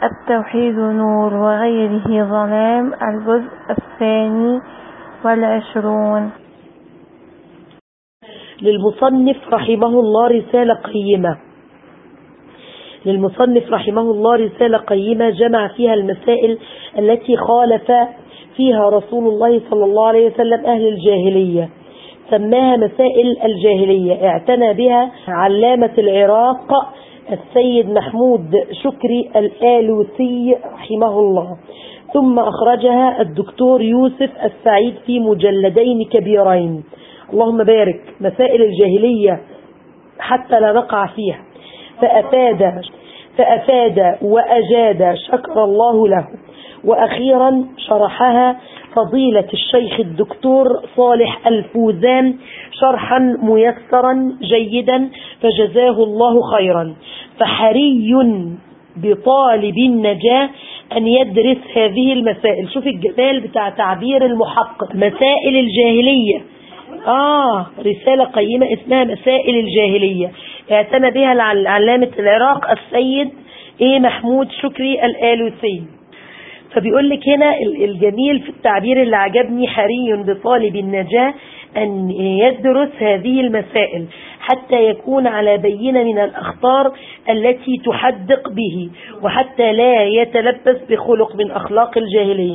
التوحيد نور وغيره ظلام الجزء الثاني والعشرون للمصنف رحمه الله رسالة قيمة للمصنف رحمه الله رسالة قيمة جمع فيها المسائل التي خالف فيها رسول الله صلى الله عليه وسلم أهل الجاهلية سماها مسائل الجاهلية اعتنى بها علامة العراق السيد محمود شكري الآلوسي رحمه الله ثم أخرجها الدكتور يوسف السعيد في مجلدين كبيرين اللهم بارك مسائل الجاهلية حتى لا نقع فيها فأفاد فأفاد وأجاد شكر الله له وأخيرا شرحها فضيلة الشيخ الدكتور صالح الفوزان شرحا ميسرا جيدا فجزاه الله خيرا فحري بطالب النجاة أن يدرس هذه المسائل شوف الجمال بتاع تعبير المحقق مسائل الجاهلية آه رسالة قيمة اسمها مسائل الجاهلية اعتنى بها علامة العراق السيد ايه محمود شكري الآلوسي فبيقول لك هنا الجميل في التعبير اللي عجبني حري بطالب النجاة أن يدرس هذه المسائل حتى يكون على بينة من الأخطار التي تحدق به وحتى لا يتلبس بخلق من أخلاق الجاهلية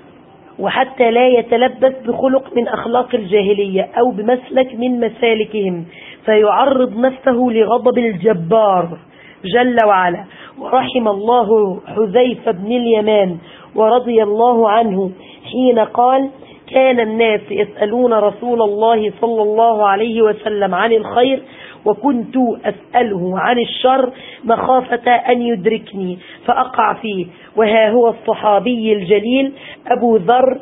وحتى لا يتلبس بخلق من أخلاق الجاهلية أو بمسلك من مسالكهم فيعرض نفسه لغضب الجبار جل وعلا ورحم الله حذيفة بن اليمان ورضي الله عنه حين قال كان الناس يسألون رسول الله صلى الله عليه وسلم عن الخير وكنت أسأله عن الشر مخافة أن يدركني فأقع فيه وها هو الصحابي الجليل أبو ذر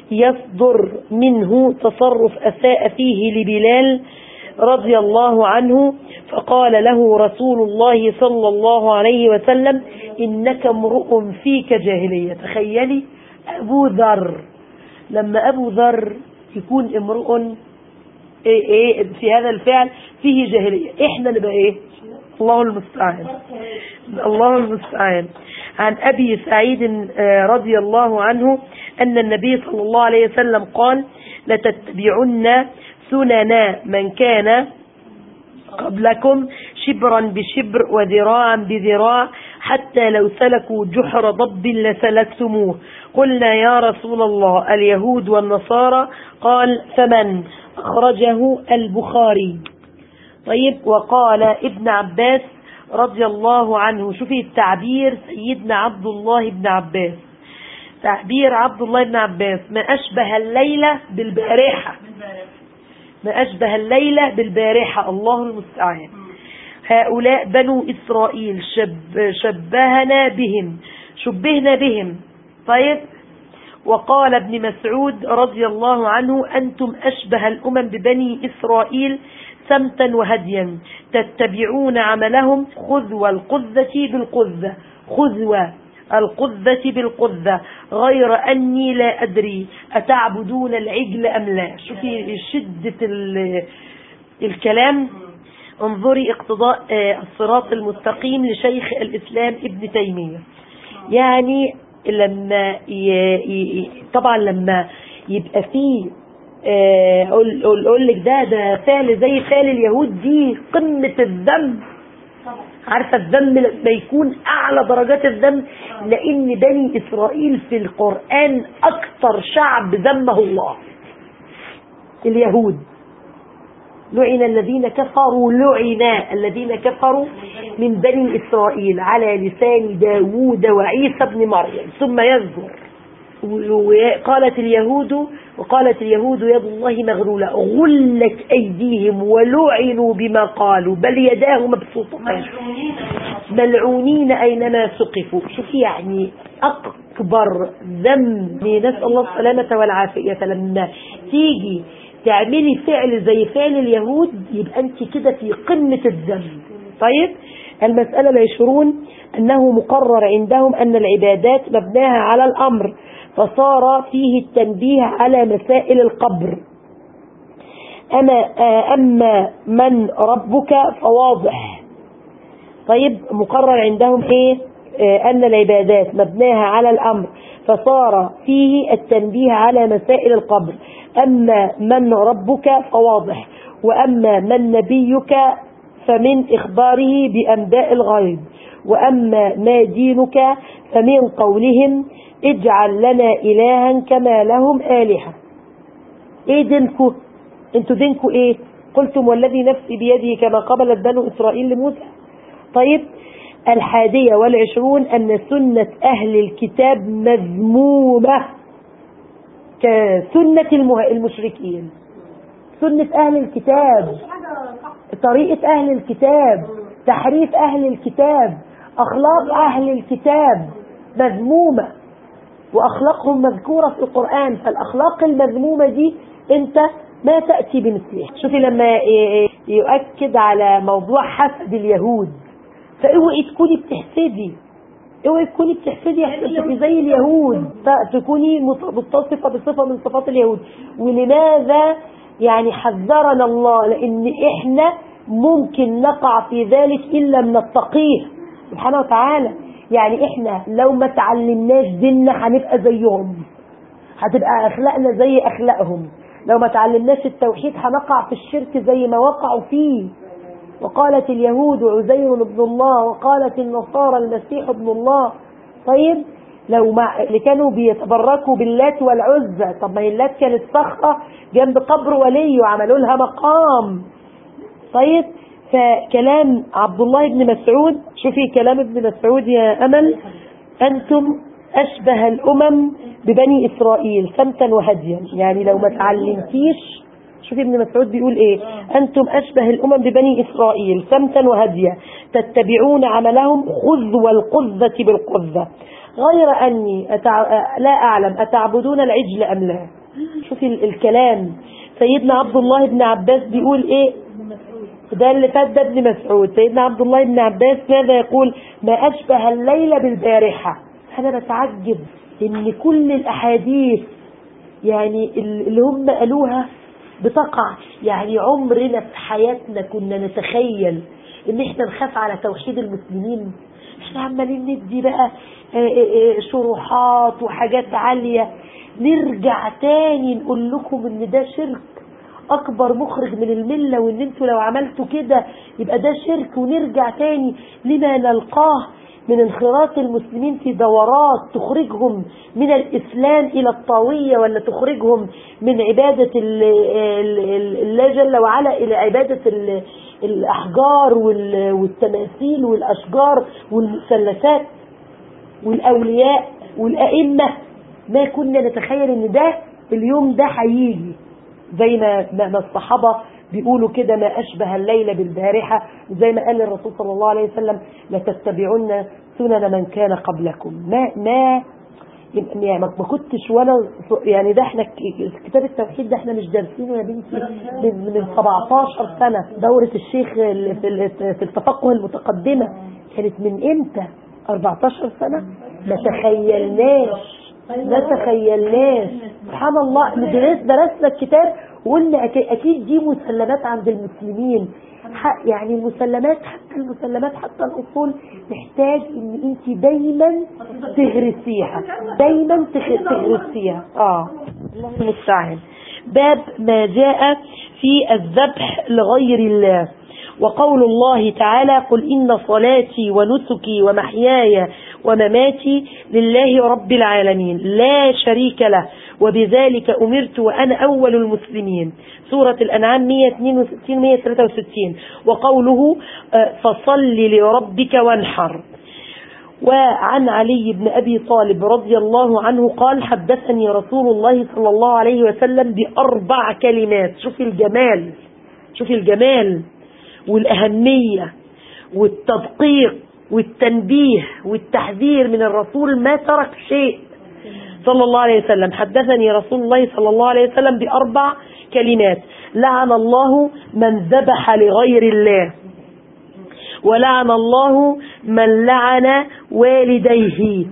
يصدر منه تصرف أساء فيه لبلال رضي الله عنه فقال له رسول الله صلى الله عليه وسلم إنك امرؤ فيك جاهلية تخيلي أبو ذر لما أبو ذر يكون امرؤ إيه إيه في هذا الفعل فيه جاهلية إحنا نبقى إيه الله المستعان الله المستعان عن أبي سعيد رضي الله عنه أن النبي صلى الله عليه وسلم قال لتتبعن سننا من كان قبلكم شبرا بشبر وذراعا بذراع حتى لو سلكوا جحر ضب لسلكتموه قلنا يا رسول الله اليهود والنصارى قال فمن أخرجه البخاري طيب وقال ابن عباس رضي الله عنه شوفي التعبير سيدنا عبد الله بن عباس تعبير عبد الله بن عباس ما أشبه الليلة بالبارحة ما أشبه الليلة بالبارحة الله المستعان هؤلاء بنو إسرائيل شب شبهنا بهم شبهنا بهم طيب وقال ابن مسعود رضي الله عنه أنتم أشبه الأمم ببني إسرائيل سمتا وهديا تتبعون عملهم خذوا القذة بالقذة خذوا القذة بالقذة غير أني لا أدري أتعبدون العجل أم لا شوفي شدة الكلام انظري اقتضاء الصراط المستقيم لشيخ الإسلام ابن تيمية يعني لما ي... طبعا لما يبقى فيه اقول لك ده ده فعل زي فعل اليهود دي قمة الذنب عارفة الذنب لما يكون أعلى درجات الذنب لأن بني إسرائيل في القرآن أكثر شعب ذمه الله اليهود لعن الذين كفروا لعن الذين كفروا من بني إسرائيل على لسان داوود وعيسى بن مريم ثم يذكر وقالت اليهود وقالت اليهود يد الله مغلولة غلت أيديهم ولعنوا بما قالوا بل يداه مبسوطتان ملعونين أينما سقفوا شوف يعني أكبر ذنب نسأل الله السلامة والعافية لما تيجي تعملي فعل زي فعل اليهود يبقى أنت كده في قمة الذنب طيب المسألة العشرون أنه مقرر عندهم أن العبادات مبناها على الأمر فصار فيه التنبيه على مسائل القبر أما, أما من ربك فواضح طيب مقرر عندهم إيه آه، أن العبادات مبناها على الأمر فصار فيه التنبيه على مسائل القبر أما من ربك فواضح وأما من نبيك فمن إخباره بأنباء الغيب وأما ما دينك فمن قولهم اجعل لنا إلها كما لهم آلهة ايه دينكو انتوا دينكو ايه قلتم والذي نفسي بيده كما قبلت بنو إسرائيل لموسى طيب الحادية والعشرون أن سنة أهل الكتاب مذمومة كسنة المه- المشركين سنة أهل الكتاب طريقة أهل الكتاب تحريف أهل الكتاب أخلاق أهل الكتاب مذمومة وأخلاقهم مذكورة في القرآن فالأخلاق المذمومة دي أنت ما تأتي بمثلها شوفي لما ي- يؤكد على موضوع حسد اليهود فاوعي تكوني بتحسدي اوعي تكوني بتحسدي عشان تبقي زي اليهود ت- تكوني مت- متصفة بصفة من صفات اليهود ولماذا يعني حذرنا الله لان احنا ممكن نقع في ذلك ان لم نتقيه سبحانه وتعالى يعني احنا لو ما تعلمناش ديننا هنبقى زيهم هتبقى اخلاقنا زي اخلاقهم لو ما تعلمناش التوحيد هنقع في الشرك زي ما وقعوا فيه وقالت اليهود عزير ابن الله وقالت النصارى المسيح ابن الله طيب لو مع اللي كانوا بيتبركوا باللات والعزى طب ما هي اللات كانت صخرة جنب قبر ولي وعملوا لها مقام طيب فكلام عبد الله بن مسعود شوفي كلام ابن مسعود يا أمل أنتم أشبه الأمم ببني إسرائيل سمتا وهديا يعني لو ما تعلمتيش شوفي ابن مسعود بيقول ايه انتم اشبه الامم ببني اسرائيل سمتا وهديا تتبعون عملهم خذ والقذة بالقذة غير اني أتع... لا اعلم اتعبدون العجل ام لا شوفي ال- الكلام سيدنا عبد الله بن عباس بيقول ايه ده اللي فات ده ابن مسعود سيدنا عبد الله بن عباس ماذا يقول ما اشبه الليل بالبارحة انا بتعجب ان كل الاحاديث يعني اللي هم قالوها بتقع يعني عمرنا في حياتنا كنا نتخيل ان احنا نخاف على توحيد المسلمين احنا عمالين ندي بقى آه، آه، آه، شروحات وحاجات عالية نرجع تاني نقول لكم ان ده شرك اكبر مخرج من الملة وان انتوا لو عملتوا كده يبقى ده شرك ونرجع تاني لما نلقاه من انخراط المسلمين في دورات تخرجهم من الإسلام إلى الطاوية ولا تخرجهم من عبادة ال- ال- ال- الله جل وعلا إلى عبادة ال- الأحجار وال- والتماثيل والأشجار والمثلثات والأولياء والأئمة ما كنا نتخيل إن ده اليوم ده هيجي زي ما ما ما الصحابة بيقولوا كده ما أشبه الليل بالبارحة زي ما قال الرسول صلى الله عليه وسلم لتتبعن سنن من كان قبلكم ما ما يعني ما ما كنتش وانا يعني ده احنا ك- كتاب التوحيد ده احنا مش دارسينه يا بنتي من من 17 سنة دورة الشيخ اللي في ال- في التفقه المتقدمة كانت من امتى 14 سنة ما تخيلناش ما تخيلناش سبحان الله درس درسنا الكتاب وقلنا أكي- اكيد دي مسلمات عند المسلمين ح- يعني المسلمات حتى المسلمات حتى الاصول محتاج ان انت دايما تغرسيها دايما تغ- تغرسيها اه الله المستعان باب ما جاء في الذبح لغير الله وقول الله تعالى قل إن صلاتي ونسكي ومحياي ومماتي لله رب العالمين لا شريك له وبذلك أمرت وأنا أول المسلمين سورة الأنعام 162 163 وقوله آه، فصل لربك وانحر وعن علي بن أبي طالب رضي الله عنه قال حدثني رسول الله صلى الله عليه وسلم بأربع كلمات شوفي الجمال شوفي الجمال والأهمية والتدقيق والتنبيه والتحذير من الرسول ما ترك شيء صلى الله عليه وسلم حدثني رسول الله صلى الله عليه وسلم بأربع كلمات لعن الله من ذبح لغير الله ولعن الله من لعن والديه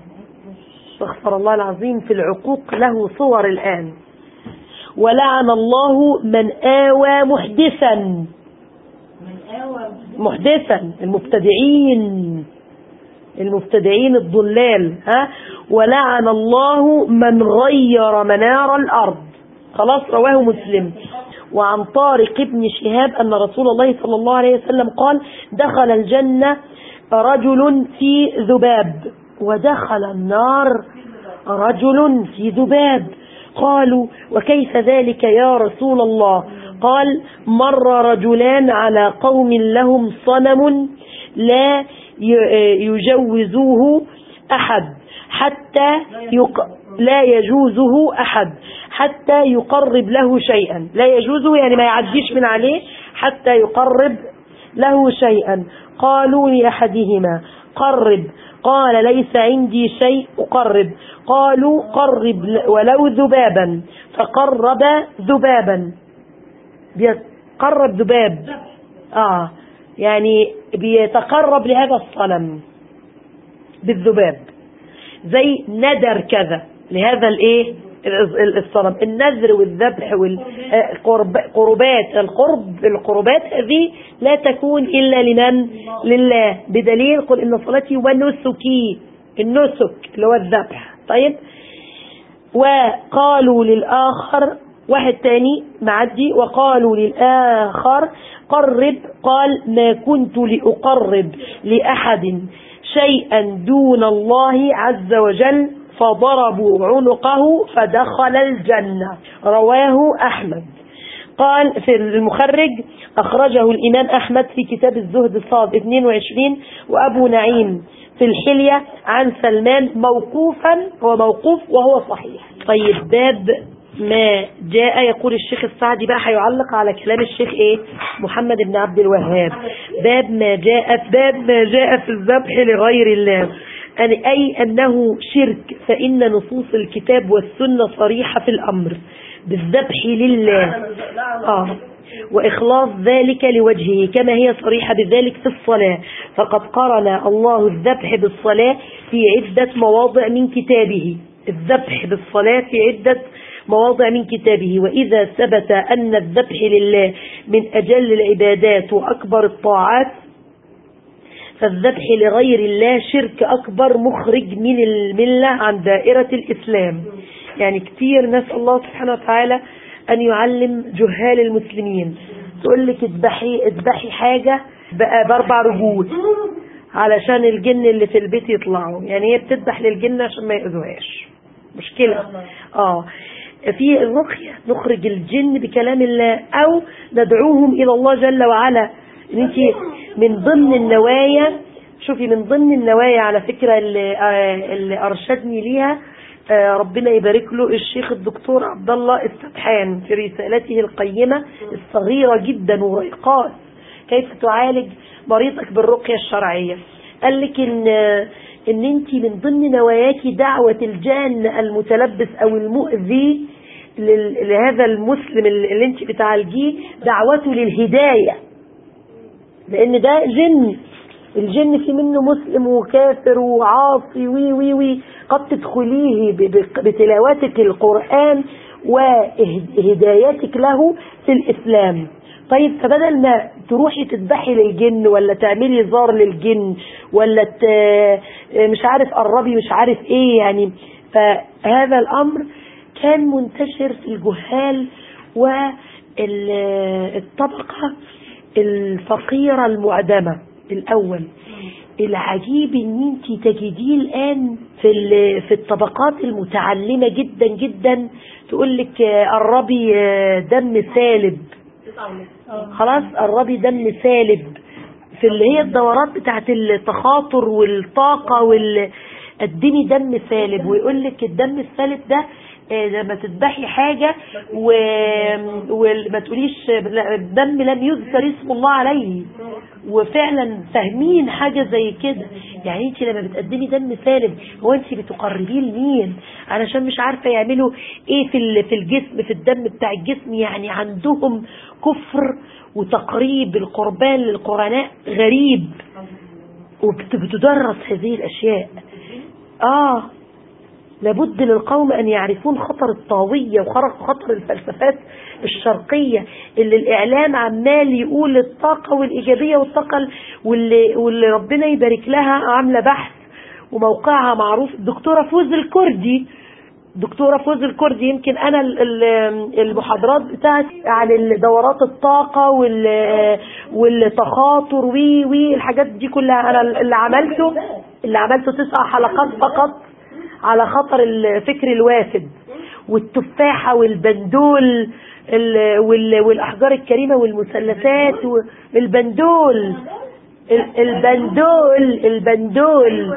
استغفر الله العظيم في العقوق له صور الآن ولعن الله من آوى محدثا محدثا المبتدعين المبتدعين الضلال ها ولعن الله من غير منار الأرض خلاص رواه مسلم وعن طارق بن شهاب أن رسول الله صلى الله عليه وسلم قال دخل الجنة رجل في ذباب ودخل النار رجل في ذباب قالوا وكيف ذلك يا رسول الله قال مر رجلان على قوم لهم صنم لا يجوزوه أحد حتى يق... لا يجوزه أحد حتى يقرب له شيئا لا يجوزه يعني ما يعديش من عليه حتى يقرب له شيئا قالوا لأحدهما قرب قال ليس عندي شيء أقرب قالوا قرب ولو ذبابا فقرب ذبابا بيتقرب ذباب آه يعني بيتقرب لهذا الصنم بالذباب زي ندر كذا لهذا الايه الصنم النذر والذبح والقربات القرب القربات هذه لا تكون إلا لمن لله بدليل قل إن صلاتي ونسكي النسك اللي هو الذبح طيب وقالوا للآخر واحد تاني معدي وقالوا للآخر قرب قال ما كنت لأقرب لأحد شيئا دون الله عز وجل فضربوا عنقه فدخل الجنة رواه أحمد قال في المخرج أخرجه الإمام أحمد في كتاب الزهد الصاد 22 وأبو نعيم في الحلية عن سلمان موقوفا هو موقوف وهو صحيح طيب باب ما جاء يقول الشيخ السعدي بقى هيعلق على كلام الشيخ ايه محمد بن عبد الوهاب باب ما جاء باب ما جاء في الذبح لغير الله أن أي أنه شرك فإن نصوص الكتاب والسنة صريحة في الأمر بالذبح لله آه وإخلاص ذلك لوجهه كما هي صريحة بذلك في الصلاة فقد قرن الله الذبح بالصلاة في عدة مواضع من كتابه الذبح بالصلاة في عدة مواضع من كتابه وإذا ثبت أن الذبح لله من أجل العبادات وأكبر الطاعات فالذبح لغير الله شرك أكبر مخرج من الملة عن دائرة الإسلام يعني كتير نسأل الله سبحانه وتعالى أن يعلم جهال المسلمين تقول لك اذبحي اذبحي حاجة بقى بأربع رجول علشان الجن اللي في البيت يطلعوا يعني هي بتذبح للجن عشان ما يأذوهاش مشكلة اه في الرقية نخرج الجن بكلام الله أو ندعوهم إلى الله جل وعلا ان انت من ضمن النوايا شوفي من ضمن النوايا على فكرة اللي, اللي أرشدني ليها ربنا يبارك له الشيخ الدكتور عبد الله السبحان في رسالته القيمة الصغيرة جدا ورقات كيف تعالج مريضك بالرقية الشرعية قال لك ان ان انت من ضمن نواياك دعوة الجان المتلبس او المؤذي لهذا المسلم اللي انت بتعالجيه دعوته للهداية لان ده جن الجن في منه مسلم وكافر وعاصي وي وي وي قد تدخليه بتلاوتك القرآن وهدايتك له في الإسلام طيب فبدل ما تروحي تذبحي للجن ولا تعملي زار للجن ولا ت... مش عارف قربي مش عارف ايه يعني فهذا الامر كان منتشر في الجهال والطبقة الفقيرة المعدمة الاول العجيب ان انت تجديه الان في في الطبقات المتعلمة جدا جدا تقول لك قربي دم سالب خلاص قربي دم سالب في اللي هي الدورات بتاعت التخاطر والطاقة وال قدمي دم سالب ويقول لك الدم السالب ده لما تذبحي حاجة و... وما تقوليش الدم لم يذكر اسم الله عليه وفعلا فاهمين حاجة زي كده يعني انت لما بتقدمي دم سالب هو انت بتقربيه لمين علشان مش عارفة يعملوا ايه في في الجسم في الدم بتاع الجسم يعني عندهم كفر وتقريب القربان للقرناء غريب وبتدرس هذه الاشياء اه لابد للقوم أن يعرفون خطر الطاوية وخطر الفلسفات الشرقية اللي الإعلام عمال يقول الطاقة والإيجابية والطاقة واللي, واللي ربنا يبارك لها عاملة بحث وموقعها معروف الدكتورة فوز الكردي دكتورة فوز الكردي يمكن انا ال- ال- المحاضرات بتاعتي عن دورات الطاقة وال- والتخاطر وي وي الحاجات دي كلها انا اللي عملته اللي عملته تسع حلقات فقط على خطر الفكر الوافد والتفاحة والبندول ال- وال- والاحجار الكريمة والمثلثات والبندول ال- البندول البندول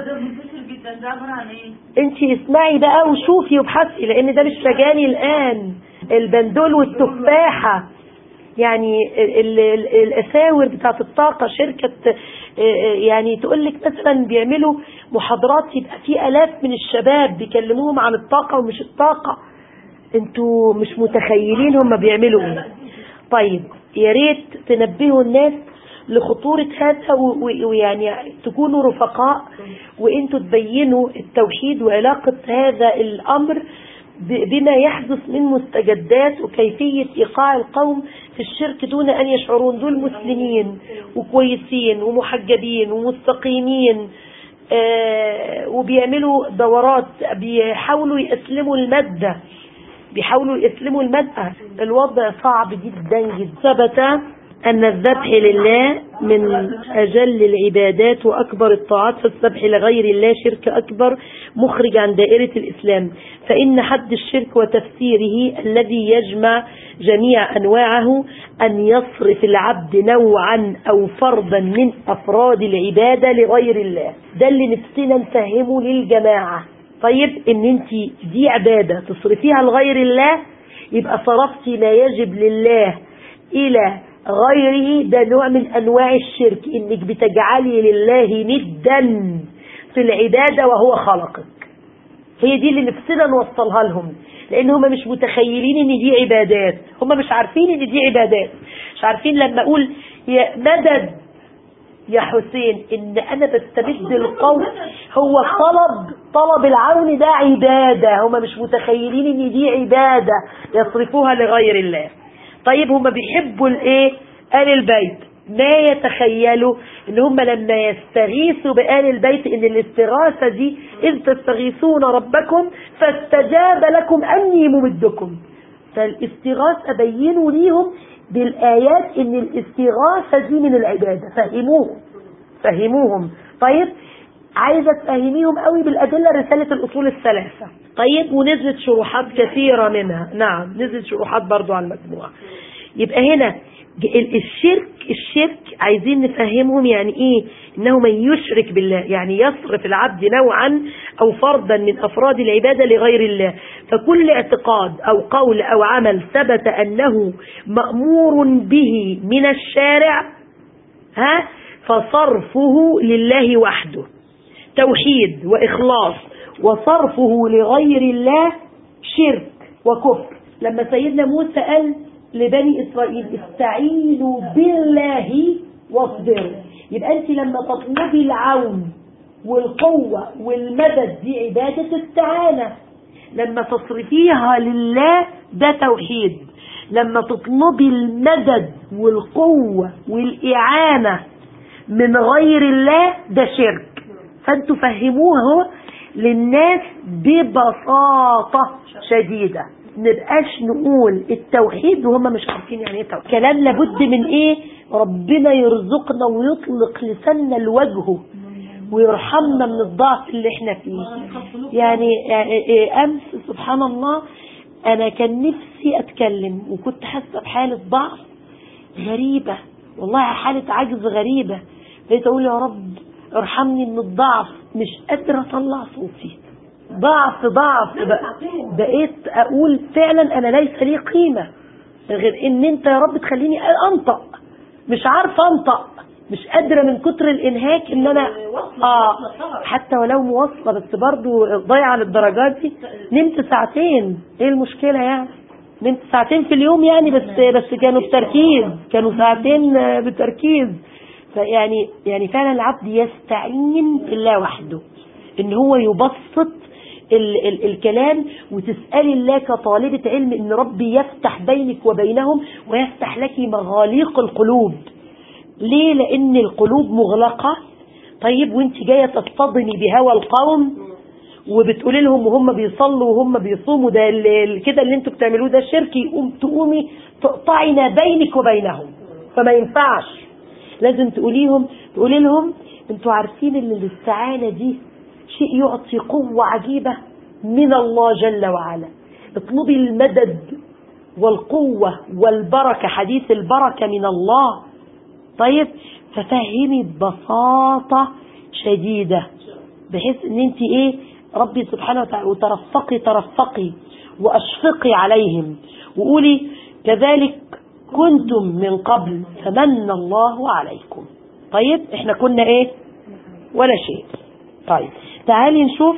انت اسمعي بقى وشوفي وابحثي لان ده مش مجالي الان البندول والتفاحة يعني ال- ال- الاساور بتاعت الطاقة شركة اه، اه، يعني تقول لك مثلا بيعملوا محاضرات يبقى في الاف من الشباب بيكلموهم عن الطاقة ومش الطاقة انتوا مش متخيلين هم بيعملوا ايه طيب يا ريت تنبهوا الناس لخطورة هذا و- و- ويعني تكونوا رفقاء وانتوا تبينوا التوحيد وعلاقة هذا الامر ب- بما يحدث من مستجدات وكيفية ايقاع القوم في الشرك دون ان يشعرون دول مسلمين وكويسين ومحجبين ومستقيمين آه، وبيعملوا دورات بيحاولوا يأسلموا المادة بيحاولوا يسلموا المدأة الوضع صعب جدا جدا ثبت أن الذبح لله من أجل العبادات وأكبر الطاعات فالذبح لغير الله شرك أكبر مخرج عن دائرة الإسلام فإن حد الشرك وتفسيره الذي يجمع جميع أنواعه أن يصرف العبد نوعا أو فردا من أفراد العبادة لغير الله ده اللي نفسنا نفهمه للجماعة طيب ان انت دي عبادة تصرفيها لغير الله يبقى صرفتي ما يجب لله الى غيره ده نوع من انواع الشرك انك بتجعلي لله ندا في العبادة وهو خلقك هي دي اللي نفسنا نوصلها لهم لان هم مش متخيلين ان دي عبادات هم مش عارفين ان دي عبادات مش عارفين لما اقول يا مدد يا حسين ان انا بستمد القول هو طلب طلب العون ده عبادة هم مش متخيلين ان دي عبادة يصرفوها لغير الله طيب هم بيحبوا الايه آل البيت ما يتخيلوا ان هم لما يستغيثوا بآل البيت ان الاستغاثة دي اذ تستغيثون ربكم فاستجاب لكم اني ممدكم فالاستغاثة بينوا ليهم بالآيات ان الاستغاثة دي من العبادة فهموهم فهموهم طيب عايزة تفهميهم قوي بالأدلة رسالة الأصول الثلاثة طيب ونزلت شروحات كثيرة منها نعم نزلت شروحات برضو على المجموعة يبقى هنا ج- ال- الشرك الشرك عايزين نفهمهم يعني ايه انه من يشرك بالله يعني يصرف العبد نوعا او فردا من افراد العبادة لغير الله فكل اعتقاد او قول او عمل ثبت انه مأمور به من الشارع ها فصرفه لله وحده توحيد وإخلاص وصرفه لغير الله شرك وكفر لما سيدنا موسى قال لبني إسرائيل استعينوا بالله واصبروا يبقى أنت لما تطلبي العون والقوة والمدد دي عبادة استعانة لما تصرفيها لله ده توحيد لما تطلبي المدد والقوة والإعانة من غير الله ده شرك فانتوا فهموها هو للناس ببساطة شديدة نبقاش نقول التوحيد وهم مش عارفين يعني ايه توحيد كلام لابد من ايه ربنا يرزقنا ويطلق لساننا لوجهه ويرحمنا من الضعف اللي احنا فيه يعني يعني امس سبحان الله انا كان نفسي اتكلم وكنت حاسه بحاله ضعف غريبه والله حاله عجز غريبه بقيت اقول يا رب ارحمني من الضعف مش قادره اطلع صوتي ضعف ضعف بق- بقيت اقول فعلا انا ليس لي قيمه غير ان انت يا رب تخليني انطق مش عارفه انطق مش قادره من كتر الانهاك ان انا اه حتى ولو مواصله بس برضو ضايعه للدرجات دي نمت ساعتين ايه المشكله يعني نمت ساعتين في اليوم يعني بس بس كانوا بتركيز كانوا ساعتين آه، بتركيز فيعني يعني فعلا العبد يستعين بالله وحده ان هو يبسط ال ال الكلام وتسألي الله كطالبة علم ان ربي يفتح بينك وبينهم ويفتح لك مغاليق القلوب ليه لان القلوب مغلقة طيب وانت جاية تصطدمي بهوى القوم وبتقولي لهم وهم بيصلوا وهم بيصوموا ده ال- ال- كده اللي انتوا بتعملوه ده شرك يقوم تقومي تقطعي ما بينك وبينهم فما ينفعش لازم تقوليهم تقولي لهم انتوا عارفين ان الاستعانة دي شيء يعطي قوة عجيبة من الله جل وعلا اطلبي المدد والقوة والبركة حديث البركة من الله طيب ففهمي ببساطة شديدة بحيث ان انت ايه ربي سبحانه وتعالى وترفقي ترفقي واشفقي عليهم وقولي كذلك كنتم من قبل فمن الله عليكم طيب احنا كنا ايه ولا شيء طيب تعالي نشوف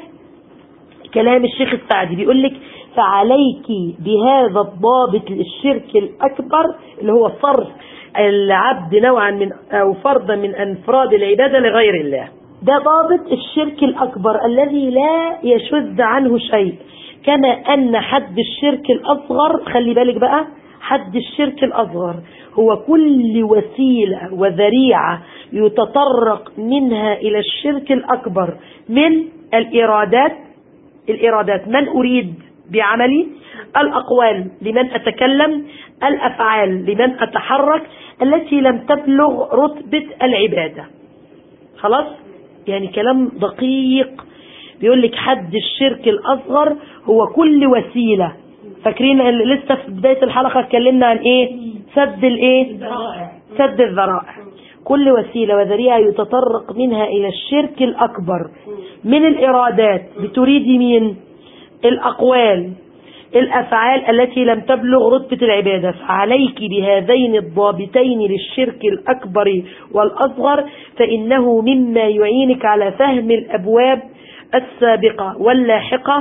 كلام الشيخ السعدي بيقول لك فعليك بهذا الضابط للشرك الأكبر اللي هو صرف العبد نوعا من أو فردا من أنفراد العبادة لغير الله ده ضابط الشرك الأكبر الذي لا يشذ عنه شيء كما أن حد الشرك الأصغر خلي بالك بقى حد الشرك الأصغر هو كل وسيلة وذريعة يتطرق منها إلى الشرك الأكبر من الإرادات الإرادات من أريد بعملي الأقوال لمن أتكلم الأفعال لمن أتحرك التي لم تبلغ رتبة العبادة خلاص يعني كلام دقيق بيقول لك حد الشرك الأصغر هو كل وسيلة فاكرين ال- لسه في بداية الحلقة اتكلمنا عن ايه سد الايه سد الذرائع كل وسيلة وذريعة يتطرق منها إلى الشرك الأكبر من الإرادات بتريد مين الأقوال الأفعال التي لم تبلغ رتبة العبادة فعليك بهذين الضابطين للشرك الأكبر والأصغر فإنه مما يعينك على فهم الأبواب السابقة واللاحقة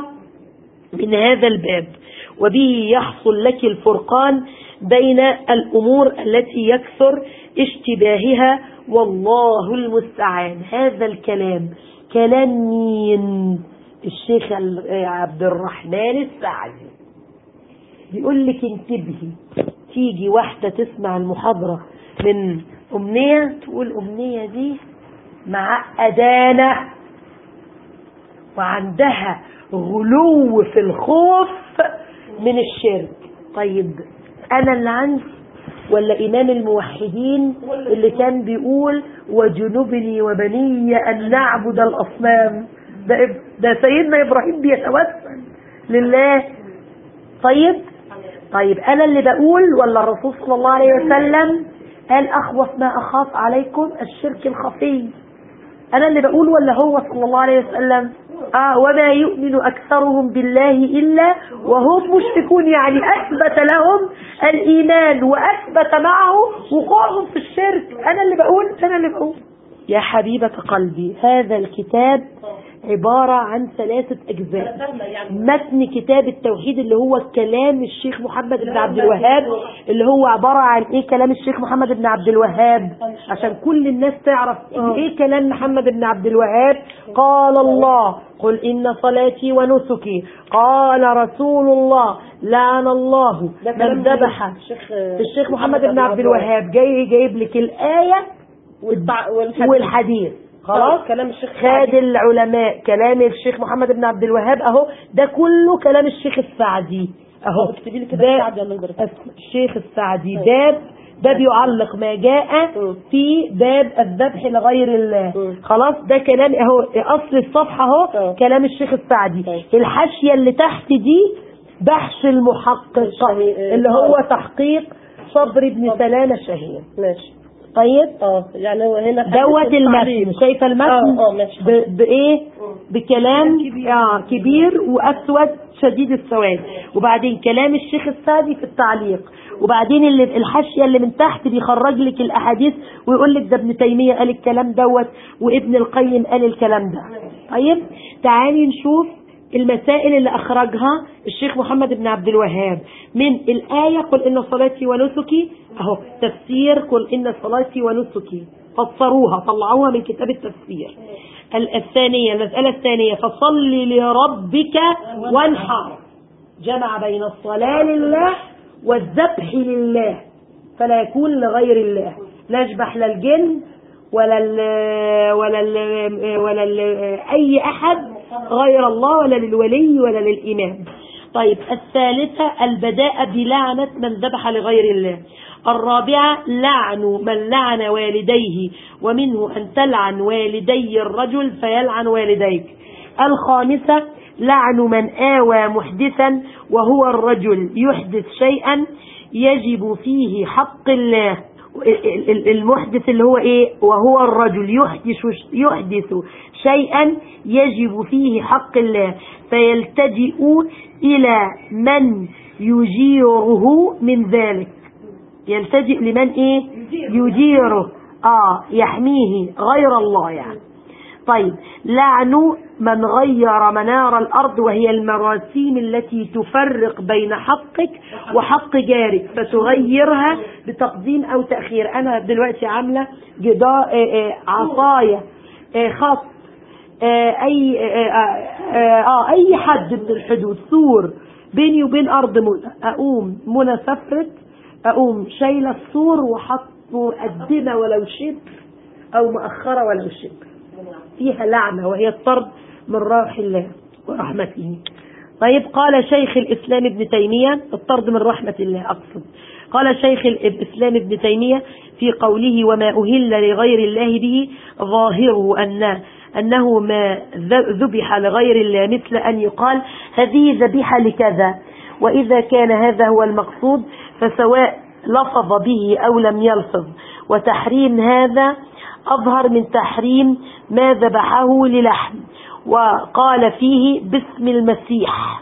من هذا الباب وبه يحصل لك الفرقان بين الأمور التي يكثر اشتباهها والله المستعان هذا الكلام كلام مين الشيخ ال- عبد الرحمن السعدي بيقول لك انتبهي تيجي واحدة تسمع المحاضرة من أمنية تقول أمنية دي معقدانة وعندها غلو في الخوف من الشرك طيب انا اللي عندي ولا امام الموحدين اللي كان بيقول وجنبني وبني ان نعبد الاصنام ده, إب- ده سيدنا ابراهيم بيتوسل لله طيب طيب انا اللي بقول ولا الرسول صلى الله عليه وسلم قال اخوف ما اخاف عليكم الشرك الخفي انا اللي بقول ولا هو صلى الله عليه وسلم اه وما يؤمن اكثرهم بالله الا وهم مشركون يعني اثبت لهم الايمان واثبت معه وقوعهم في الشرك انا اللي بقول انا اللي بقول يا حبيبة قلبي هذا الكتاب عبارة عن ثلاثة أجزاء متن كتاب التوحيد اللي هو كلام الشيخ محمد بن عبد الوهاب اللي هو عبارة عن إيه كلام الشيخ محمد بن عبد الوهاب عشان كل الناس تعرف إيه كلام محمد بن عبد الوهاب قال الله قل إن صلاتي ونسكي قال رسول الله لعن الله من ذبح الشيخ محمد بن عبد الوهاب جاي جايب لك الآية والبع- والحديث. والحديث خلاص آه، كلام الشيخ خاد السعدي. العلماء كلام الشيخ محمد بن عبد الوهاب اهو ده كله كلام الشيخ السعدي اهو اكتبي لي كده ده السعدي الله يبارك فيك. الشيخ السعدي باب ده بيعلق ما جاء مم. في باب الذبح لغير الله مم. خلاص ده كلام اهو اصل الصفحه اهو اه. كلام الشيخ السعدي طيب. الحاشيه اللي تحت دي بحث المحقق الشهي- اللي اه. هو تحقيق صبر بن سلامه الشهير ماشي طيب اه يعني هو هنا دوت حديث المتن التعليم. شايفه المتن اه اه ماشي ب- بايه بكلام آه كبير واسود شديد السواد وبعدين كلام الشيخ السعدي في التعليق وبعدين اللي الحاشيه اللي من تحت بيخرج لك الاحاديث ويقول لك ده ابن تيميه قال الكلام دوت وابن القيم قال الكلام ده طيب تعالي نشوف المسائل اللي اخرجها الشيخ محمد بن عبد الوهاب من الايه قل ان صلاتي ونسكي اهو تفسير قل ان صلاتي ونسكي فسروها طلعوها من كتاب التفسير ال- الثانية المسألة الثانية فصل لربك وانحر جمع بين الصلاة لله والذبح لله فلا يكون لغير الله لا يذبح لا الجن ولا ال ولا ال ولا ال أي أحد غير الله ولا للولي ولا للإمام طيب الثالثة البداء بلعنة من ذبح لغير الله الرابعة لعن من لعن والديه ومنه أن تلعن والدي الرجل فيلعن والديك الخامسة لعن من آوى محدثا وهو الرجل يحدث شيئا يجب فيه حق الله ال- ال- المحدث اللي هو ايه وهو الرجل يحدث يحدث شيئا يجب فيه حق الله فيلتجئ الى من يجيره من ذلك يلتجئ لمن ايه يجيره اه يحميه غير الله يعني طيب لعن من غير منار الأرض وهي المراسيم التي تفرق بين حقك وحق جارك فتغيرها بتقديم أو تأخير أنا دلوقتي عاملة جدار آه، آه، عصاية آه، خط آه، أي آه، آه، آه، أي حد من الحدود سور بيني وبين أرض منى أقوم منى سفرت أقوم شايلة السور وحط مقدمة ولو شبر أو مؤخرة ولو شبر فيها لعنة وهي الطرد من روح الله ورحمته طيب قال شيخ الإسلام ابن تيمية الطرد من رحمة الله أقصد قال شيخ الإسلام ابن تيمية في قوله وما أهل لغير الله به ظاهره أن أنه ما ذ- ذبح لغير الله مثل أن يقال هذه ذبيحة لكذا وإذا كان هذا هو المقصود فسواء لفظ به أو لم يلفظ وتحريم هذا أظهر من تحريم ما ذبحه للحم وقال فيه باسم المسيح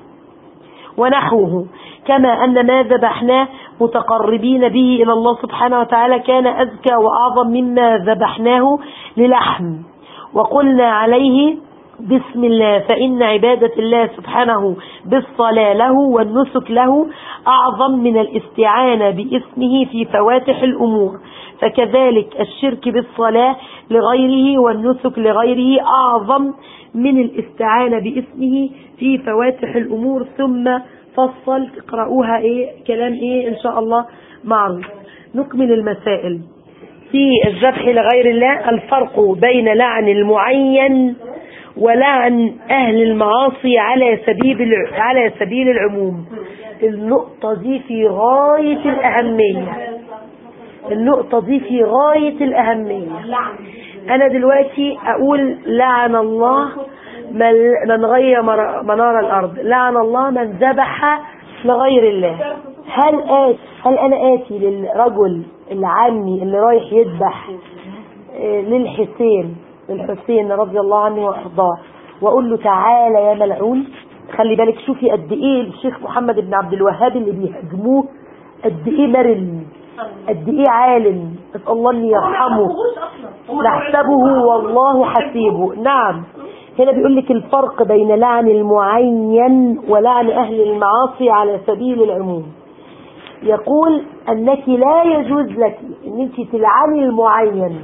ونحوه كما أن ما ذبحناه متقربين به إلى الله سبحانه وتعالى كان أزكى وأعظم مما ذبحناه للحم وقلنا عليه بسم الله فإن عبادة الله سبحانه بالصلاة له والنسك له أعظم من الاستعانة باسمه في فواتح الأمور فكذلك الشرك بالصلاة لغيره والنسك لغيره أعظم من الاستعانة باسمه في فواتح الأمور ثم فصل تقرأوها إيه كلام إيه إن شاء الله معروف نكمل المسائل في الذبح لغير الله الفرق بين لعن المعين ولعن أهل المعاصي على سبيل الع- على سبيل العموم النقطة دي في غاية الأهمية النقطة دي في غاية الأهمية أنا دلوقتي أقول لعن الله من من غير مر- منار الأرض لعن الله من ذبح لغير الله هل آتي هل أنا آتي للرجل العمي اللي رايح يذبح آه، للحسين للحسين رضي الله عنه وارضاه واقول له تعالى يا ملعون خلي بالك شوفي قد ايه الشيخ محمد بن عبد الوهاب اللي بيهاجموه قد ايه مرن قد ايه عالم اسال الله ان يرحمه نحسبه والله حسيبه نعم هنا بيقول لك الفرق بين لعن المعين ولعن اهل المعاصي على سبيل العموم يقول انك لا يجوز لك ان انت تلعني المعين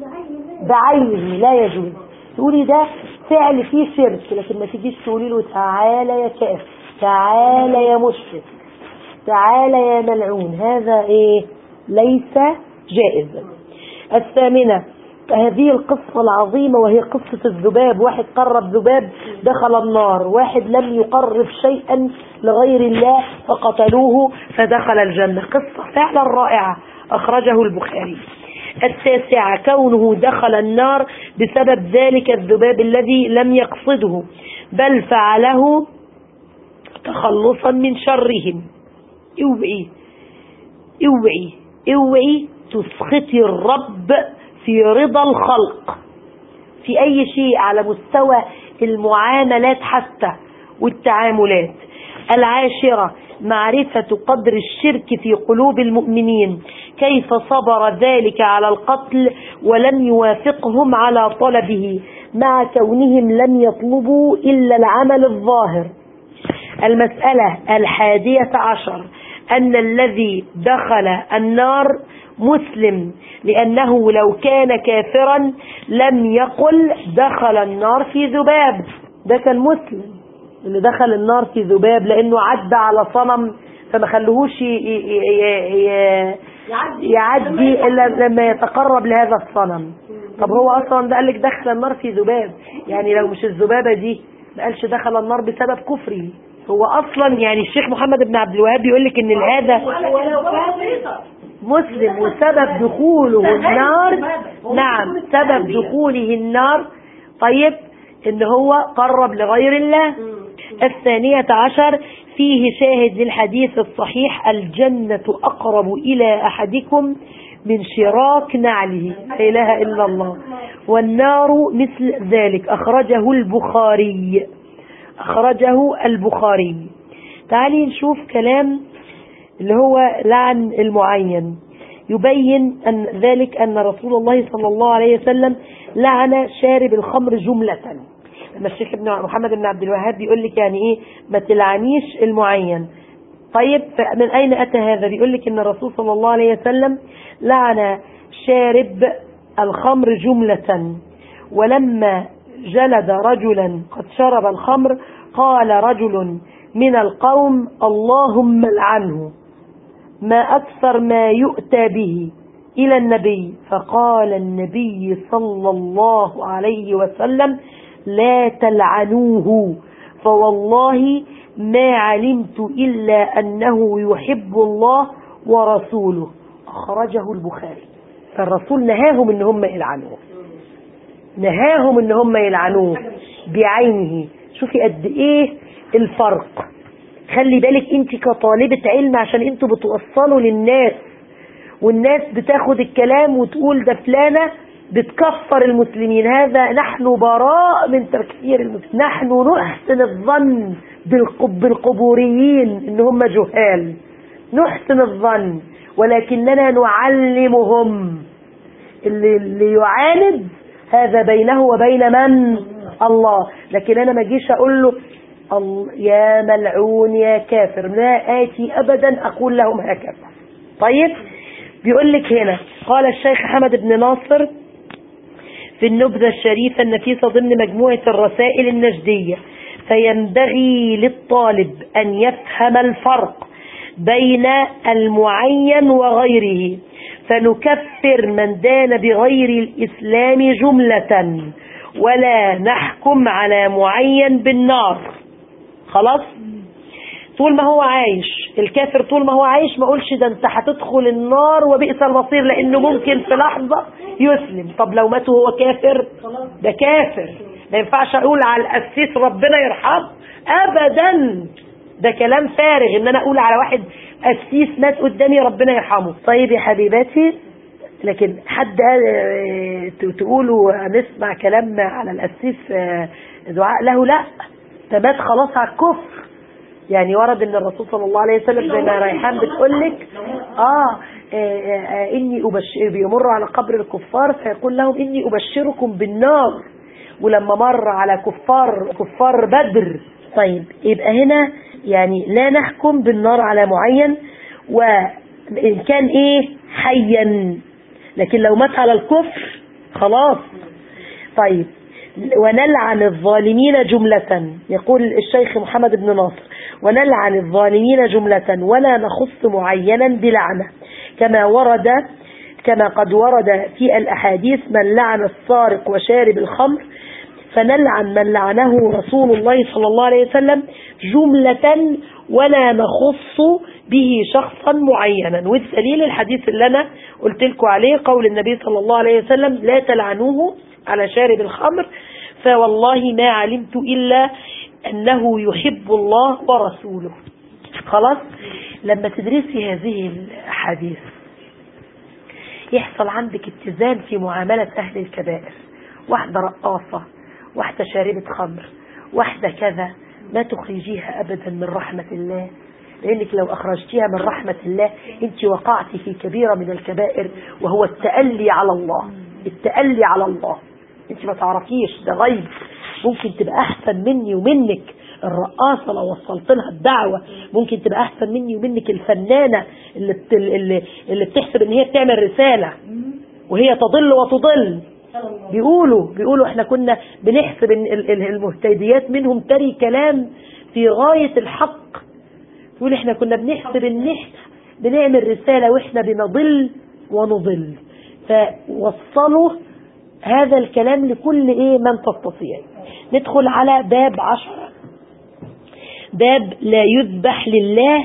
بعينه لا يجوز تقولي ده فعل فيه شرك لكن ما تجيش تقولي له تعالى يا كافر تعالى يا مشرك تعالى يا ملعون هذا ايه ليس جائز الثامنة هذه القصة العظيمة وهي قصة الذباب واحد قرب ذباب دخل النار واحد لم يقرب شيئا لغير الله فقتلوه فدخل الجنة قصة فعلا رائعة أخرجه البخاري التاسعة كونه دخل النار بسبب ذلك الذباب الذي لم يقصده بل فعله تخلصا من شرهم اوعي اوعي اوعي تسخطي الرب في رضا الخلق في اي شيء على مستوى المعاملات حتى والتعاملات العاشرة معرفة قدر الشرك في قلوب المؤمنين كيف صبر ذلك على القتل ولم يوافقهم على طلبه مع كونهم لم يطلبوا إلا العمل الظاهر المسألة الحادية عشر أن الذي دخل النار مسلم لأنه لو كان كافرا لم يقل دخل النار في ذباب ده كان مسلم اللي دخل النار في ذباب لأنه عدى على صنم فما خلوهوش ي- ي- ي- ي- يعدي إلا لما يتقرب لهذا الصنم طب هو اصلا ده قال لك دخل النار في ذباب يعني لو مش الذبابه دي ما قالش دخل النار بسبب كفره هو اصلا يعني الشيخ محمد بن عبد الوهاب بيقول لك ان هذا ولو كان مسلم وسبب دخوله النار نعم سبب دخوله النار طيب ان هو قرب لغير الله الثانية عشر فيه شاهد للحديث الصحيح الجنة أقرب إلى أحدكم من شراك نعله لا إله إلا الله والنار مثل ذلك أخرجه البخاري أخرجه البخاري تعالي نشوف كلام اللي هو لعن المعين يبين أن ذلك أن رسول الله صلى الله عليه وسلم لعن شارب الخمر جملة لما الشيخ ابن محمد بن عبد الوهاب بيقول لك يعني ايه ما تلعنيش المعين طيب من اين اتى هذا بيقول لك ان الرسول صلى الله عليه وسلم لعن شارب الخمر جملة ولما جلد رجلا قد شرب الخمر قال رجل من القوم اللهم لعنه ما أكثر ما يؤتى به إلى النبي فقال النبي صلى الله عليه وسلم لا تلعنوه فوالله ما علمت إلا أنه يحب الله ورسوله أخرجه البخاري فالرسول نهاهم ان هم يلعنوه نهاهم ان هم يلعنوه بعينه شوفي قد ايه الفرق خلي بالك انت كطالبة علم عشان انتوا بتوصلوا للناس والناس بتاخد الكلام وتقول ده فلانة بتكفر المسلمين هذا نحن براء من تكفير المسلمين نحن نحسن الظن بالقب بالقبوريين ان هم جهال نحسن الظن ولكننا نعلمهم اللي, اللي يعاند هذا بينه وبين من الله لكن انا ما اجيش اقول له ال- يا ملعون يا كافر لا آتي أبدا أقول لهم هكذا طيب بيقول لك هنا قال الشيخ حمد بن ناصر في النبذة الشريفة النفيسة ضمن مجموعة الرسائل النجدية فينبغي للطالب أن يفهم الفرق بين المعين وغيره فنكفر من دان بغير الإسلام جملة ولا نحكم على معين بالنار خلاص طول ما هو عايش الكافر طول ما هو عايش ما اقولش ده انت هتدخل النار وبئس المصير لانه ممكن في لحظة يسلم طب لو مات وهو كافر ده كافر ما ينفعش اقول على القسيس ربنا يرحمه ابدا ده كلام فارغ ان انا اقول على واحد قسيس مات قدامي ربنا يرحمه طيب يا حبيباتي لكن حد قال آه، ت- تقولوا نسمع كلام على القسيس آه، دعاء له لا ده مات خلاص على الكفر يعني ورد ان الرسول صلى الله عليه وسلم زي ما ريحان بتقول لك آه, آه, آه, آه اني ابشر بيمر على قبر الكفار فيقول لهم اني ابشركم بالنار ولما مر على كفار كفار بدر طيب يبقى هنا يعني لا نحكم بالنار على معين وإن كان إيه حيا لكن لو مات على الكفر خلاص طيب ونلعن الظالمين جملة يقول الشيخ محمد بن ناصر ونلعن الظالمين جملة ولا نخص معينا بلعنة كما ورد كما قد ورد في الأحاديث من لعن السارق وشارب الخمر فنلعن من لعنه رسول الله صلى الله عليه وسلم جملة ولا نخص به شخصا معينا والدليل الحديث اللي أنا قلت لكم عليه قول النبي صلى الله عليه وسلم لا تلعنوه على شارب الخمر فوالله ما علمت إلا أنه يحب الله ورسوله خلاص لما تدرسي هذه الأحاديث يحصل عندك اتزان في معاملة أهل الكبائر واحدة رقاصة واحدة شاربة خمر واحدة كذا ما تخرجيها أبدا من رحمة الله لأنك لو أخرجتيها من رحمة الله أنت وقعت في كبيرة من الكبائر وهو التألي على الله التألي على الله أنت ما تعرفيش ده غيب ممكن تبقى أحسن مني ومنك الرقاصة لو وصلت لها الدعوة ممكن تبقى أحسن مني ومنك الفنانة اللي, بت... اللي, اللي بتحسب إن هي بتعمل رسالة وهي تضل وتضل بيقولوا بيقولوا احنا كنا بنحسب ان ال- ال- المهتديات منهم تري كلام في غاية الحق يقول احنا كنا بنحسب ان احنا بنعمل رسالة واحنا بنضل ونضل فوصلوا هذا الكلام لكل ايه من تستطيع ندخل على باب عشرة باب لا يذبح لله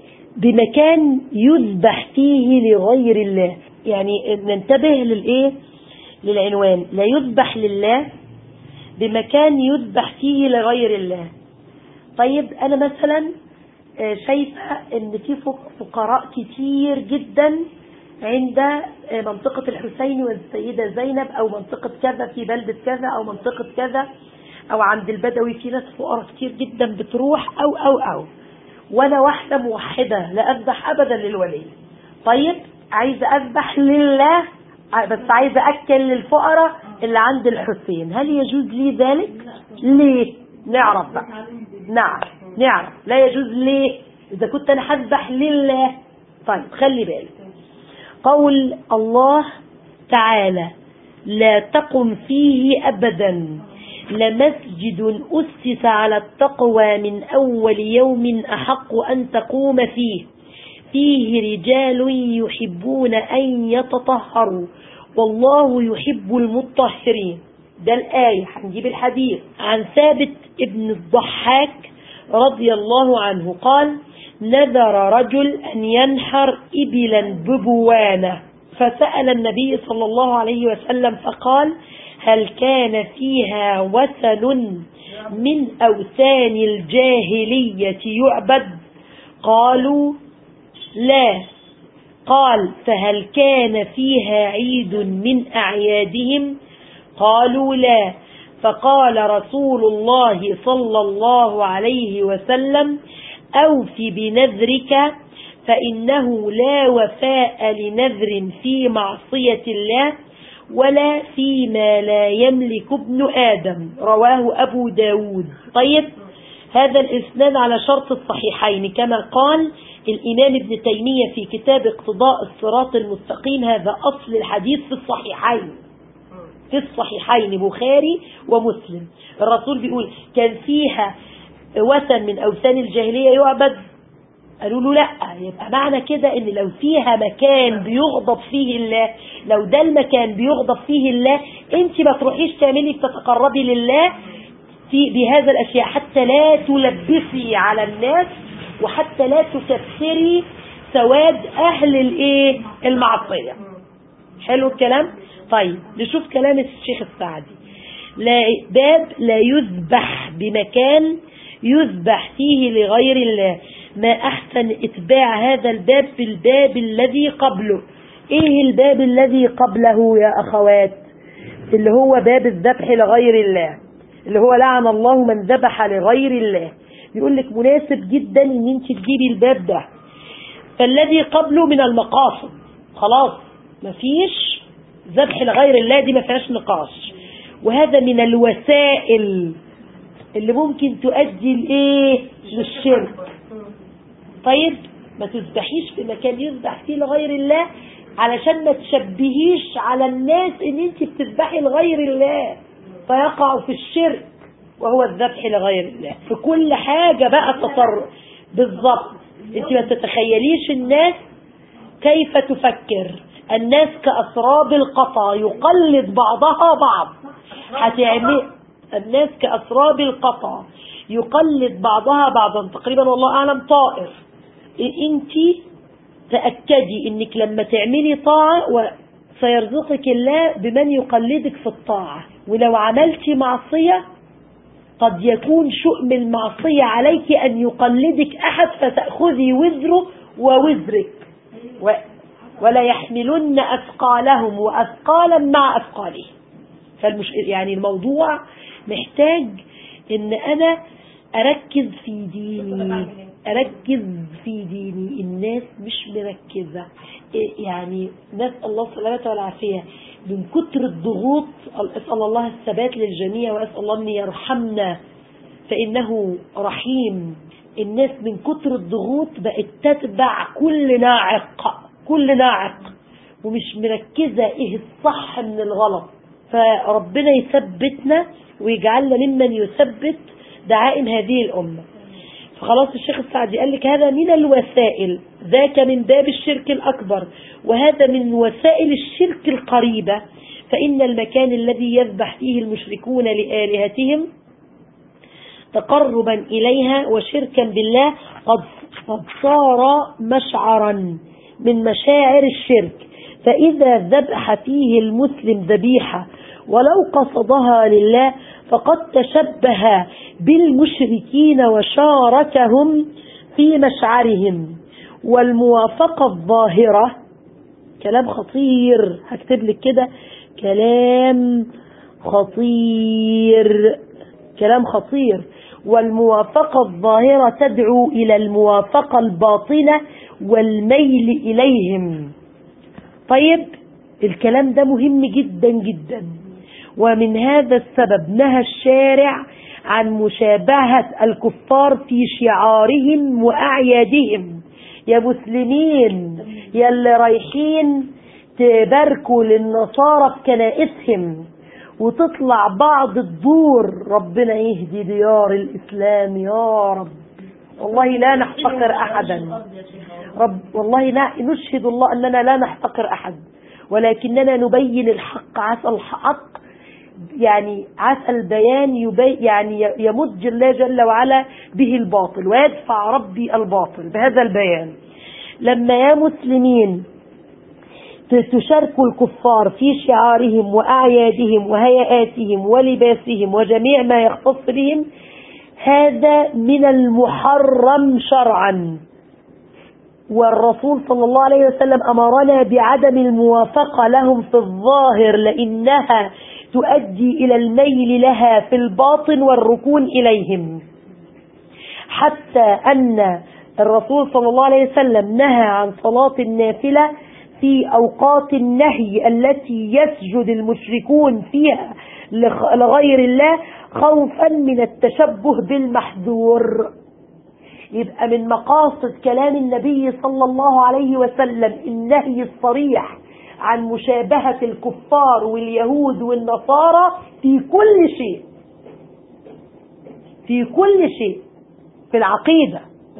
بمكان يذبح فيه لغير الله يعني ننتبه للايه للعنوان لا يذبح لله بمكان يذبح فيه لغير الله طيب انا مثلا آه، شايفه ان في فق- فقراء كتير جدا عند آه، منطقة الحسين والسيدة زينب أو منطقة كذا في بلدة كذا أو منطقة كذا أو عند البدوي في ناس فقراء كتير جدا بتروح أو أو أو وأنا واحدة موحدة لا أذبح أبدا للولي طيب عايزة أذبح لله ع- بس عايزة أكل للفقراء اللي عند الحسين هل يجوز لي ذلك؟ ليه؟ نعرف بقى نعم نعرف لا يجوز ليه؟ إذا كنت أنا هذبح لله طيب خلي بالك قول الله تعالى لا تقم فيه أبدا لمسجد أسس على التقوى من أول يوم أحق أن تقوم فيه فيه رجال يحبون أن يتطهروا والله يحب المطهرين ده الآية هنجيب الحديث عن ثابت ابن الضحاك رضي الله عنه قال نذر رجل أن ينحر إبلا ببوانة فسأل النبي صلى الله عليه وسلم فقال هل كان فيها وثن من أوثان الجاهلية يعبد قالوا لا قال فهل كان فيها عيد من أعيادهم قالوا لا فقال رسول الله صلى الله عليه وسلم أوف بنذرك فإنه لا وفاء لنذر في معصية الله ولا فيما لا يملك ابن آدم رواه أبو داود طيب هذا الإسناد على شرط الصحيحين كما قال الإمام ابن تيمية في كتاب اقتضاء الصراط المستقيم هذا أصل الحديث في الصحيحين في الصحيحين بخاري ومسلم الرسول بيقول كان فيها وثن من أوثان الجاهلية يعبد قالوا له لا يبقى معنى كده ان لو فيها مكان بيغضب فيه الله لو ده المكان بيغضب فيه الله انت ما تروحيش تعملي تتقربي لله في بهذا الاشياء حتى لا تلبسي على الناس وحتى لا تكثري سواد اهل الايه المعصيه حلو الكلام طيب نشوف كلام الشيخ السعدي لا باب لا يذبح بمكان يذبح فيه لغير الله ما أحسن إتباع هذا الباب في الباب الذي قبله إيه الباب الذي قبله يا أخوات اللي هو باب الذبح لغير الله اللي هو لعن الله من ذبح لغير الله بيقول لك مناسب جدا ان انت تجيبي الباب ده فالذي قبله من المقاصد خلاص مفيش ذبح لغير الله دي ما فيهاش نقاش وهذا من الوسائل اللي ممكن تؤدي لايه للشرك طيب ما تذبحيش في مكان يذبح فيه لغير الله علشان ما تشبهيش على الناس ان انت بتذبحي لغير الله فيقع في الشرك وهو الذبح لغير الله في كل حاجة بقى تصرف بالظبط انت ما تتخيليش الناس كيف تفكر الناس كأسراب القطع يقلد بعضها بعض هتعمل الناس كأسراب القطع يقلد بعضها بعضا تقريبا والله أعلم طائر انت تأكدي انك لما تعملي طاعة سيرزقك الله بمن يقلدك في الطاعة ولو عملتي معصية قد يكون شؤم المعصية عليك أن يقلدك أحد فتأخذي وزره ووزرك و ولا يحملن أثقالهم وأثقالا مع أثقالهم فالمش... يعني الموضوع محتاج ان انا اركز في ديني اركز في ديني الناس مش مركزة يعني نسأل الله السلامة والعافية من كتر الضغوط اسأل الله الثبات للجميع واسأل الله ان يرحمنا فانه رحيم الناس من كتر الضغوط بقت تتبع كل ناعق كل ناعق ومش مركزة ايه الصح من الغلط فربنا يثبتنا ويجعلنا ممن يثبت دعائم هذه الأمة فخلاص الشيخ السعدي قال لك هذا من الوسائل ذاك من باب الشرك الأكبر وهذا من وسائل الشرك القريبة فإن المكان الذي يذبح فيه المشركون لآلهتهم تقربا إليها وشركا بالله قد قد صار مشعرا من مشاعر الشرك فإذا ذبح فيه المسلم ذبيحة ولو قصدها لله فقد تشبه بالمشركين وشاركهم في مشعرهم والموافقة الظاهرة كلام خطير هكتب لك كده كلام خطير كلام خطير والموافقة الظاهرة تدعو إلى الموافقة الباطنة والميل إليهم طيب الكلام ده مهم جدا جدا ومن هذا السبب نهى الشارع عن مشابهة الكفار في شعارهم وأعيادهم يا مسلمين يا اللي رايحين تباركوا للنصارى في كنائسهم وتطلع بعض الدور ربنا يهدي ديار الإسلام يا رب والله لا نحتقر أحدا رب والله لا نشهد الله أننا لا نحتقر أحد ولكننا نبين الحق عسى الحق يعني عسى البيان يبي يعني يمد الله جل وعلا به الباطل ويدفع ربي الباطل بهذا البيان لما يا مسلمين تشاركوا الكفار في شعارهم وأعيادهم وهيئاتهم ولباسهم وجميع ما يختص بهم هذا من المحرم شرعا والرسول صلى الله عليه وسلم أمرنا بعدم الموافقة لهم في الظاهر لأنها تؤدي إلى الميل لها في الباطن والركون إليهم حتى أن الرسول صلى الله عليه وسلم نهى عن صلاة النافلة في أوقات النهي التي يسجد المشركون فيها لغير الله خوفا من التشبه بالمحذور يبقى من مقاصد كلام النبي صلى الله عليه وسلم النهي الصريح عن مشابهة الكفار واليهود والنصارى في كل شيء في كل شيء في العقيدة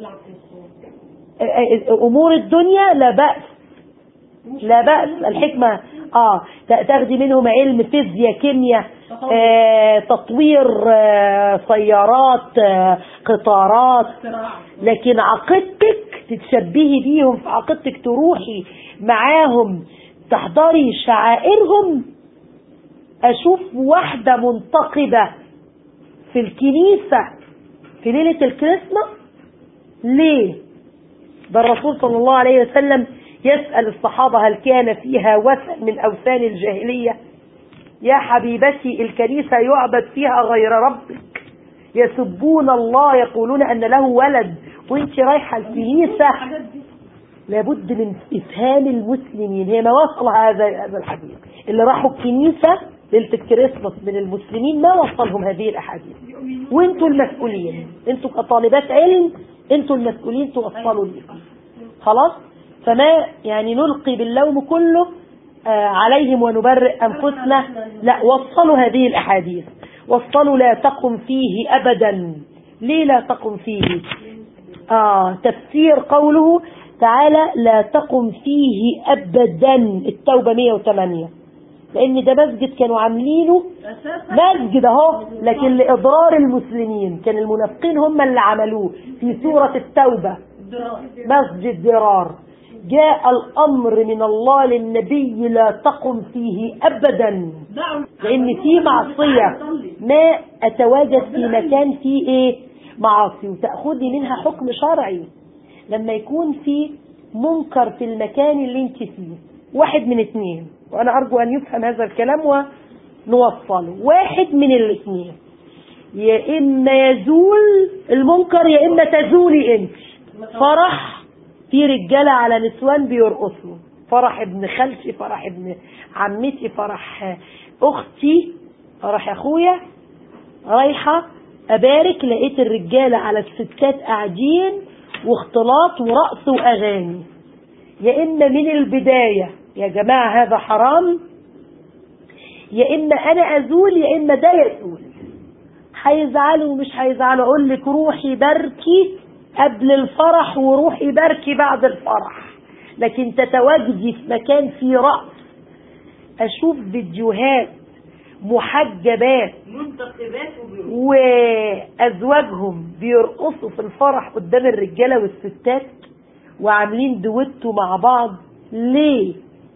أمور الدنيا لا بأس لا بأس الحكمة آه تاخدي منهم علم فيزياء كيمياء آه تطوير آه سيارات آه قطارات لكن عقيدتك تتشبهي بيهم في عقيدتك تروحي معاهم تحضري شعائرهم اشوف واحدة منتقبة في الكنيسة في ليلة الكريسماس ليه ده الرسول صلى الله عليه وسلم يسأل الصحابة هل كان فيها وثن من أوثان الجاهلية يا حبيبتي الكنيسة يعبد فيها غير ربك يسبون الله يقولون أن له ولد وانت رايحة الكنيسة لابد من إفهام المسلمين هي ما وصل هذا هذا الحديث اللي راحوا الكنيسة ليلة الكريسماس من المسلمين ما وصلهم هذه الأحاديث وانتوا المسؤولين انتوا كطالبات علم انتوا المسؤولين توصلوا لكم خلاص فما يعني نلقي باللوم كله آه عليهم ونبرئ أنفسنا لا وصلوا هذه الأحاديث وصلوا لا تقم فيه أبدا ليه لا تقم فيه آه تفسير قوله تعالى لا تقم فيه أبدا التوبة 108 لأن ده مسجد كانوا عاملينه مسجد اهو لكن لإضرار المسلمين كان المنافقين هم اللي عملوه في سورة التوبة مسجد درار جاء الأمر من الله للنبي لا تقم فيه أبدا لأن في معصية ما أتواجد في مكان فيه إيه معاصي وتأخذي منها حكم شرعي لما يكون في منكر في المكان اللي انت فيه واحد من اثنين وأنا أرجو أن يفهم هذا الكلام ونوصله واحد من الاثنين يا إما يزول المنكر يا إما تزولي أنت فرح في رجالة على نسوان بيرقصوا فرح ابن خالتي فرح ابن عمتي فرح اختي فرح اخويا رايحة ابارك لقيت الرجالة على الستات قاعدين واختلاط ورقص واغاني يا اما من البداية يا جماعة هذا حرام يا اما انا ازول يا اما ده يزول هيزعلوا ومش هيزعلوا اقول لك روحي باركي قبل الفرح وروحي باركي بعد الفرح لكن تتواجدي في مكان فيه رأس اشوف فيديوهات محجبات منتقبات وبيوت وازواجهم بيرقصوا في الفرح قدام الرجاله والستات وعاملين دويتو مع بعض ليه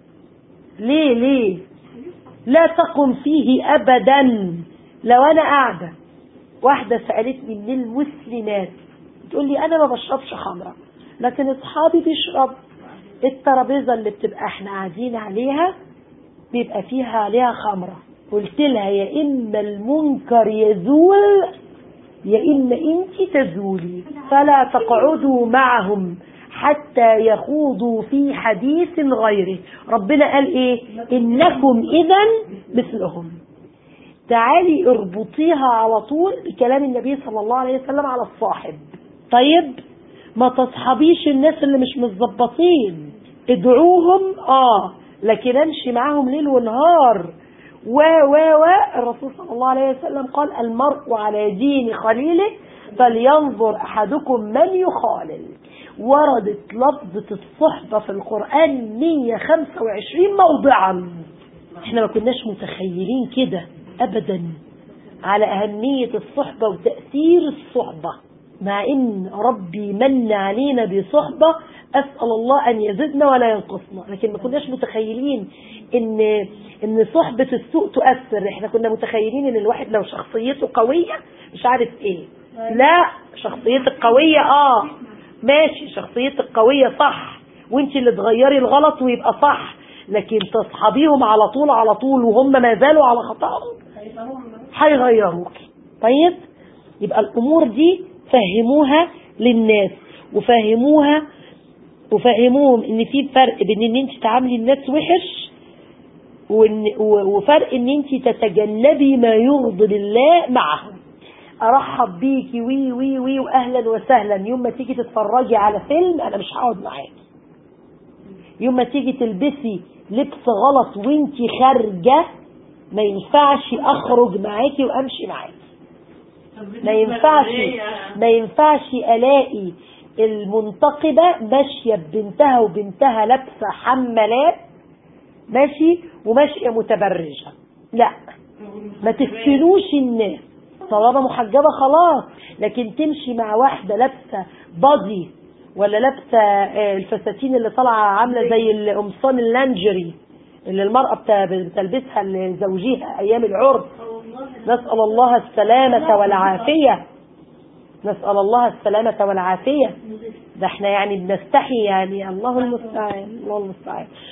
ليه ليه لا تقم فيه ابدا لو انا قاعده واحده سالتني من المسلمات تقول لي انا ما بشربش خمره لكن اصحابي بيشربوا الترابيزه اللي بتبقى احنا قاعدين عليها بيبقى فيها عليها خمره قلت لها يا اما المنكر يزول يا اما انت تزولي فلا تقعدوا معهم حتى يخوضوا في حديث غيره ربنا قال ايه انكم اذا مثلهم تعالي اربطيها على طول بكلام النبي صلى الله عليه وسلم على الصاحب طيب ما تصحبيش الناس اللي مش متظبطين ادعوهم اه لكن امشي معاهم ليل ونهار و و و الرسول صلى الله عليه وسلم قال المرء على دين خليله فلينظر احدكم من يخالل وردت لفظة الصحبة في القرآن 125 موضعا احنا ما كناش متخيلين كده ابدا على اهمية الصحبة وتأثير الصحبة مع ان ربي من علينا بصحبة اسأل الله ان يزدنا ولا ينقصنا لكن ما كناش متخيلين ان ان صحبة السوء تؤثر احنا كنا متخيلين ان الواحد لو شخصيته قوية مش عارف ايه لا شخصيتك قوية اه ماشي شخصيتك قوية صح وانت اللي تغيري الغلط ويبقى صح لكن تصحبيهم على طول على طول وهم ما زالوا على خطأهم هيغيروك طيب يبقى الامور دي فهموها للناس وفهموها وفهموهم ان في فرق بين ان انت تعاملي الناس وحش وإن و- وفرق ان انت تتجنبي ما يغضب الله معهم ارحب بيكي وي وي وي واهلا وسهلا يوم ما تيجي تتفرجي على فيلم انا مش هقعد معاكي يوم ما تيجي تلبسي لبس غلط وانتي خارجه ما ينفعش اخرج معاكي وامشي معاكي ما ينفعش ما ينفعش الاقي المنتقبه ماشيه ببنتها وبنتها لابسه حمالات ماشي وماشيه متبرجه لا ما تفتنوش الناس طالما محجبه خلاص لكن تمشي مع واحده لابسه بادي ولا لابسه آه، الفساتين اللي طالعه عامله زي القمصان اللانجري اللي المراه بت- بتلبسها لزوجها ايام العرس نسال الله السلامه والعافيه نسال الله السلامه والعافيه ده احنا يعني بنستحي يعني الله المستعان الله المستعان